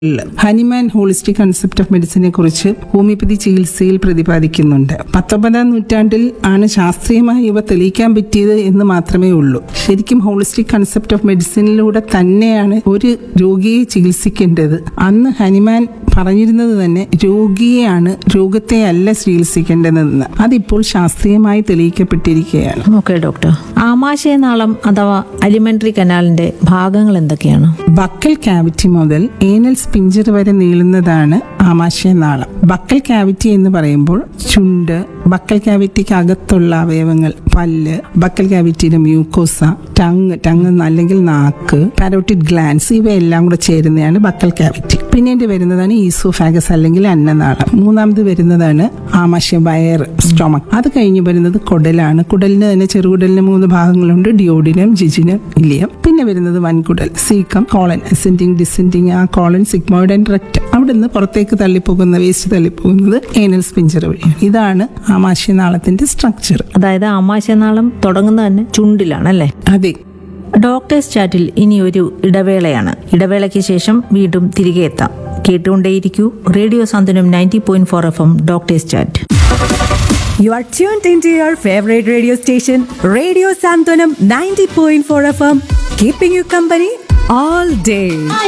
Hahnemann holistic concept of മെഡിസിനെ കുറിച്ച് homoeopathy ചികിത്സയിൽ പ്രതിപാദിക്കുന്നുണ്ട് പത്തൊമ്പതാം നൂറ്റാണ്ടിൽ ആണ് ശാസ്ത്രീയമായി ഇവ തെളിയിക്കാൻ പറ്റിയത് എന്ന് മാത്രമേ ഉള്ളൂ ശരിക്കും ഹോളിസ്റ്റിക് കൺസെപ്റ്റ് ഓഫ് മെഡിസിനിലൂടെ തന്നെയാണ് ഒരു രോഗിയെ ചികിത്സിക്കേണ്ടത് അന്ന് ഹനിമാൻ പറഞ്ഞിരുന്നത് തന്നെ രോഗിയെയാണ് രോഗത്തെ അല്ല ചികിത്സിക്കേണ്ടതെന്ന് അതിപ്പോൾ ശാസ്ത്രീയമായി തെളിയിക്കപ്പെട്ടിരിക്കുകയാണ് ഓക്കെ ഡോക്ടർ ആമാശയനാളം അഥവാ അലിമെന്ററി കനാലിന്റെ ഭാഗങ്ങൾ എന്തൊക്കെയാണ് ബക്കൽ കാവിറ്റി മുതൽ ഏനൽ സ്പിഞ്ചർ വരെ നീളുന്നതാണ് ആമാശയനാളം ബക്കൽ കാവിറ്റി എന്ന് പറയുമ്പോൾ ചുണ്ട് ബക്കൽ കാവിറ്റിക്ക് അകത്തുള്ള അവയവങ്ങൾ പല്ല് ബക്കൽ കാവിറ്റിയുടെ മ്യൂക്കോസ ടങ് ടങ് അല്ലെങ്കിൽ നാക്ക് പാരോട്ടിഡ് ഗ്ലാൻസ് ഇവയെല്ലാം കൂടെ ചേരുന്നതാണ് ബക്കൽ കാവിറ്റി പിന്നീട് വരുന്നതാണ് ഈസോഫാഗസ് അല്ലെങ്കിൽ അന്നനാളം മൂന്നാമത് വരുന്നതാണ് ആമാശയ വയർ സ്റ്റൊമക് അത് കഴിഞ്ഞ് വരുന്നത് കുടലാണ് കുടലിന് തന്നെ ചെറുകുടലിന് മൂന്ന് ഭാഗങ്ങളുണ്ട് ഡിയോഡിനം ജിജിനം ഇലിയം പിന്നെ വരുന്നത് വൻകുടൽ സീക്കം കോളൻ അസെൻഡിങ് ഡിസെൻഡിങ് ആ കോളൻ സിഗ്മോയിഡ് ആൻഡ് റെക്റ്റ് അവിടെ നിന്ന് പുറത്തേക്ക് തള്ളിപ്പോകുന്ന വേസ്റ്റ് തള്ളിപ്പോകുന്നത് ഏനൽ സ്പിഞ്ചർ വഴിയാണ് ഇതാണ് ആമാശയനാളത്തിന്റെ സ്ട്രക്ചർ അതായത് ആമാശയനാളം തുടങ്ങുന്നത് തന്നെ ചുണ്ടിലാണ് അല്ലേ അതെ ഡോക്ടേഴ്സ് ചാറ്റിൽ ഇനി ഒരു ഇടവേളയാണ് ഇടവേളയ്ക്ക് ശേഷം വീണ്ടും തിരികെ എത്താം കേട്ടുകൊണ്ടേയിരിക്കൂ radio Santhwanam ninety point four F M doctors chat You are tuned into your favorite radio station, Radio Santonam 90.4 FM, keeping you company all day.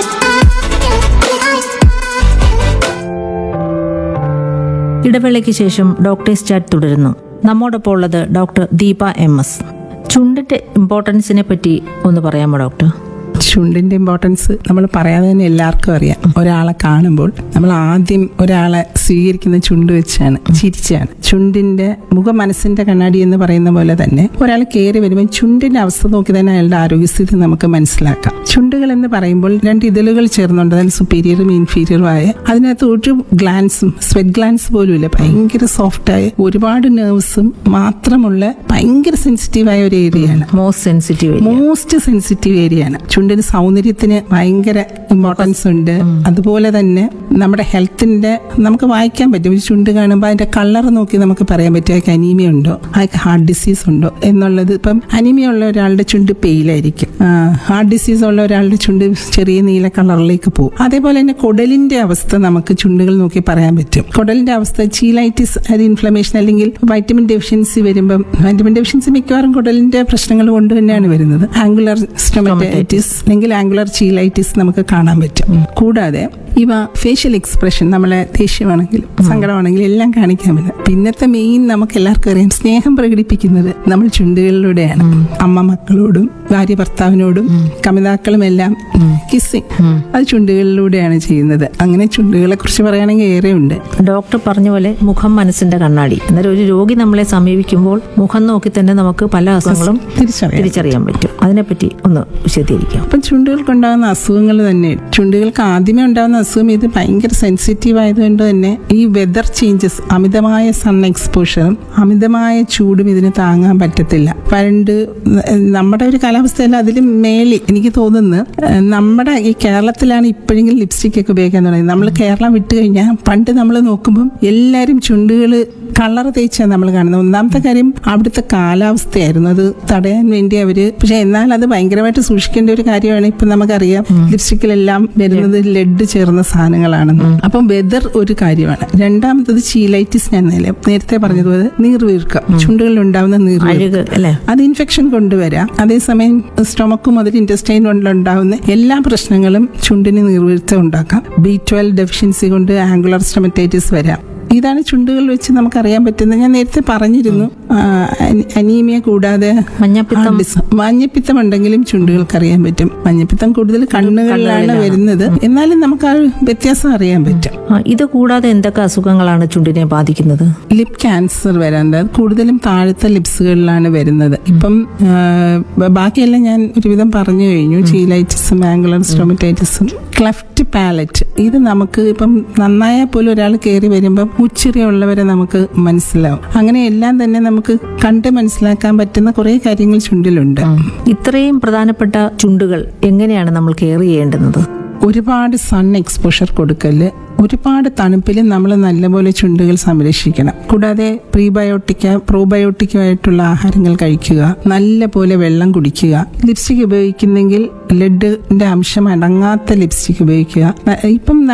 ഇടവേളയ്ക്ക് ശേഷം ഡോക്ടേഴ്സ് ചാറ്റ് തുടരുന്നു നമ്മോടൊപ്പം ഉള്ളത് ഡോക്ടർ ദീപ എം എസ് ചുണ്ടിന്റെ ഇമ്പോർട്ടൻസിനെ പറ്റി ഒന്ന് പറയാമോ ഡോക്ടർ ചുണ്ടിന്റെ ഇമ്പോർട്ടൻസ് നമ്മൾ പറയാതെ തന്നെ എല്ലാവർക്കും അറിയാം ഒരാളെ കാണുമ്പോൾ നമ്മൾ ആദ്യം ഒരാളെ സ്വീകരിക്കുന്ന ചുണ്ട് വെച്ചാണ് ചിരിച്ചാണ് ചുണ്ടിന്റെ മുഖ മനസ്സിന്റെ കണ്ണാടി എന്ന് പറയുന്ന പോലെ തന്നെ ഒരാൾ കയറി വരുമ്പോൾ ചുണ്ടിന്റെ അവസ്ഥ നോക്കി തന്നെ അയാളുടെ ആരോഗ്യസ്ഥിതി നമുക്ക് മനസ്സിലാക്കാം ചുണ്ടുകൾ എന്ന് പറയുമ്പോൾ രണ്ട് ഇതളുകൾ ചേർന്നുണ്ട് അതിന് സുപ്പീരിയറും ഇൻഫീരിയറും ആയ അതിനകത്ത് ഒരു ഗ്ലാൻസും സ്വെറ്റ് ഗ്ലാൻസ് പോലും ഇല്ല ഭയങ്കര സോഫ്റ്റായ ഒരുപാട് നെർവ്സും മാത്രമുള്ള ഭയങ്കര സെൻസിറ്റീവായ ഒരു ഏരിയയാണ് most sensitive most sensitive area ആണ് ചുണ്ടിന് സൗന്ദര്യത്തിന് ഭയങ്കര ഇമ്പോർട്ടൻസ് ഉണ്ട് അതുപോലെ തന്നെ നമ്മുടെ ഹെൽത്തിന്റെ നമുക്ക് വായിക്കാൻ പറ്റും ഒരു ചുണ്ട് കാണുമ്പോൾ അതിന്റെ കളർ നോക്കി നമുക്ക് പറയാൻ പറ്റും അയാൾക്ക് അനീമിയ ഉണ്ടോ അയാൾക്ക് ഹാർട്ട് ഡിസീസ് ഉണ്ടോ എന്നുള്ളത് ഇപ്പം അനീമിയ ഉള്ള ഒരാളുടെ ചുണ്ട് പെയിലായിരിക്കും ഹാർട്ട് ഡിസീസ് ഉള്ള ഒരാളുടെ ചുണ്ട് ചെറിയ നീല കളറിലേക്ക് പോകും അതേപോലെ തന്നെ കുടലിന്റെ അവസ്ഥ നമുക്ക് ചുണ്ടുകൾ നോക്കി പറയാൻ പറ്റും കുടലിന്റെ അവസ്ഥ ചീലൈറ്റിസ് അത് ഇൻഫ്ലമേഷൻ അല്ലെങ്കിൽ വൈറ്റമിൻ ഡെഫിഷ്യൻസി വരുമ്പം വൈറ്റമിൻ ഡെഫിഷ്യൻസി മിക്കവാറും കുടലിന്റെ പ്രശ്നങ്ങൾ കൊണ്ട് തന്നെയാണ് വരുന്നത് ആംഗുലർ സ്റ്റൊമറ്റൈറ്റിസ് അല്ലെങ്കിൽ ആംഗുലർ ചീലൈറ്റിസ് നമുക്ക് കാണാൻ പറ്റും കൂടാതെ ഇവ ഫേഷ്യൽ എക്സ്പ്രഷൻ നമ്മളെ ദേഷ്യമാണെങ്കിലും സങ്കടമാണെങ്കിലും എല്ലാം കാണിക്കാൻ പറ്റും പിന്നത്തെ മെയിൻ നമുക്ക് എല്ലാവർക്കും അറിയാം സ്നേഹം പ്രകടിപ്പിക്കുന്നത് നമ്മൾ ചുണ്ടുകളിലൂടെയാണ് അമ്മ മക്കളോടും ഭാര്യ ഭർത്താവിനോടും കമിതാക്കളും എല്ലാം കിസ്സിങ് അത് ചുണ്ടുകളിലൂടെയാണ് ചെയ്യുന്നത് അങ്ങനെ ചുണ്ടുകളെ കുറിച്ച് പറയുകയാണെങ്കിൽ ഏറെ ഉണ്ട് ഡോക്ടർ പറഞ്ഞ പോലെ മുഖം മനസ്സിന്റെ കണ്ണാടി എന്നാൽ ഒരു രോഗി നമ്മളെ സമീപിക്കുമ്പോൾ മുഖം നോക്കി തന്നെ നമുക്ക് പല അസുഖങ്ങളും തിരിച്ചറിയാം തിരിച്ചറിയാൻ പറ്റും അതിനെപ്പറ്റി ഒന്ന് വിശദീകരിക്കാം അപ്പം ചുണ്ടുകൾക്കുണ്ടാകുന്ന അസുഖങ്ങൾ തന്നെ ചുണ്ടുകൾക്ക് ആദ്യമേ ഉണ്ടാകുന്ന അസുഖം ഇത് ഭയങ്കര സെൻസിറ്റീവ് ആയതുകൊണ്ട് തന്നെ ഈ വെതർ ചേഞ്ചസ് അമിതമായ സൺ എക്സ്പോഷറും അമിതമായ ചൂടും ഇതിന് താങ്ങാൻ പറ്റത്തില്ല പണ്ട് നമ്മുടെ ഒരു കാലാവസ്ഥയിൽ അതിലും മേലി എനിക്ക് തോന്നുന്നു ഏഹ്, നമ്മുടെ ഈ കേരളത്തിലാണ് ഇപ്പോഴെങ്കിലും ലിപ്സ്റ്റിക് ഒക്കെ ഉപയോഗിക്കാൻ തുടങ്ങി നമ്മൾ കേരളം വിട്ട് കഴിഞ്ഞാൽ പണ്ട് നമ്മൾ നോക്കുമ്പം എല്ലാവരും ചുണ്ടുകൾ കളർ തേച്ചാണ് നമ്മൾ കാണുന്നത് ഒന്നാമത്തെ കാര്യം അവിടുത്തെ കാലാവസ്ഥയായിരുന്നു അത് തടയാൻ വേണ്ടി അവര് പക്ഷെ എന്നാൽ അത് ഭയങ്കരമായിട്ട് സൂക്ഷിക്കേണ്ട ഒരു കാര്യമാണ് ഇപ്പൊ നമുക്കറിയാം ലിപ്സ്റ്റിക്കിലെല്ലാം വരുന്നത് ലെഡ് ചേർന്ന സാധനങ്ങളാണെന്ന് അപ്പം വെതർ ഒരു കാര്യമാണ് രണ്ടാമത്തത് ചീലൈറ്റിസ് ഞാൻ നേരെ- നേരത്തെ പറഞ്ഞതുപോലെ നീർവീർക്കം ചുണ്ടുകളിൽ ഉണ്ടാവുന്ന നീർവീർക്കം അഴുക് അല്ലെ അത് ഇൻഫെക്ഷൻ കൊണ്ടുവരാം അതേസമയം സ്റ്റൊമക്കും അതിൽ ഇൻറ്റസ്റ്റൈൻ കൊണ്ടുണ്ടാവുന്ന എല്ലാ പ്രശ്നങ്ങളും ചുണ്ടിന് നീർവീഴ്ച ഉണ്ടാക്കാം ബി ട്വൽവ് ഡെഫിഷ്യൻസി കൊണ്ട് ആംഗുലർ സ്റ്റൊമറ്റൈറ്റിസ് വരാം ഇതാണ് ചുണ്ടുകൾ വെച്ച് നമുക്കറിയാൻ പറ്റുന്നത് ഞാൻ നേരത്തെ പറഞ്ഞിരുന്നു ആ, അനി- അനീമിയ കൂടാതെ മഞ്ഞപ്പിത്തം ആ, ഡിസ്- മഞ്ഞപ്പിത്തം ഉണ്ടെങ്കിലും ചുണ്ടുകൾക്ക് അറിയാൻ പറ്റും മഞ്ഞപ്പിത്തം കൂടുതൽ കണ്ണുകളിലാണ് വരുന്നത് എന്നാലും നമുക്ക് ആ വ്യത്യാസം അറിയാൻ പറ്റും ആ, ഇത് കൂടാതെ എന്തൊക്കെ അസുഖങ്ങളാണ് ചുണ്ടിനെ ബാധിക്കുന്നത് ലിപ് ക്യാൻസർ വരാറുണ്ട് അത് കൂടുതലും താഴത്തെ ലിപ്സുകളിലാണ് വരുന്നത് ഇപ്പം ആ, ബ- ബാക്കിയെല്ലാം ഞാൻ ഒരുവിധം പറഞ്ഞു കഴിഞ്ഞു ചീലൈറ്റിസും ആംഗുലർ സ്റ്റോമറ്റൈറ്റിസും ക്ലഫ്റ്റ് പാലറ്റ് ഇത് നമുക്ക് ഇപ്പം നന്നായാൽ പോലും ഒരാൾ കയറി വരുമ്പം ഉച്ചിറിയുള്ളവരെ നമുക്ക് മനസ്സിലാവും അങ്ങനെ എല്ലാം തന്നെ നമുക്ക് കണ്ട് മനസ്സിലാക്കാൻ പറ്റുന്ന കുറേ കാര്യങ്ങൾ ചുണ്ടിലുണ്ട് ഇത്രയും പ്രധാനപ്പെട്ട ചുണ്ടുകൾ എങ്ങനെയാണ് നമ്മൾ കെയർ ചെയ്യേണ്ടുന്നത് ഒരുപാട് സൺ എക്സ്പോഷർ കൊടുക്കല് ഒരുപാട് തണുപ്പിൽ നമ്മൾ നല്ലപോലെ ചുണ്ടുകൾ സംരക്ഷിക്കണം കൂടാതെ പ്രീബയോട്ടിക്ക പ്രോബയോട്ടിക്കുമായിട്ടുള്ള ആഹാരങ്ങൾ കഴിക്കുക നല്ലപോലെ വെള്ളം കുടിക്കുക ലിപ്സ്റ്റിക് ഉപയോഗിക്കുന്നെങ്കിൽ ലെഡിന്റെ അംശം അടങ്ങാത്ത ലിപ്സ്റ്റിക് ഉപയോഗിക്കുക ന- ഇപ്പം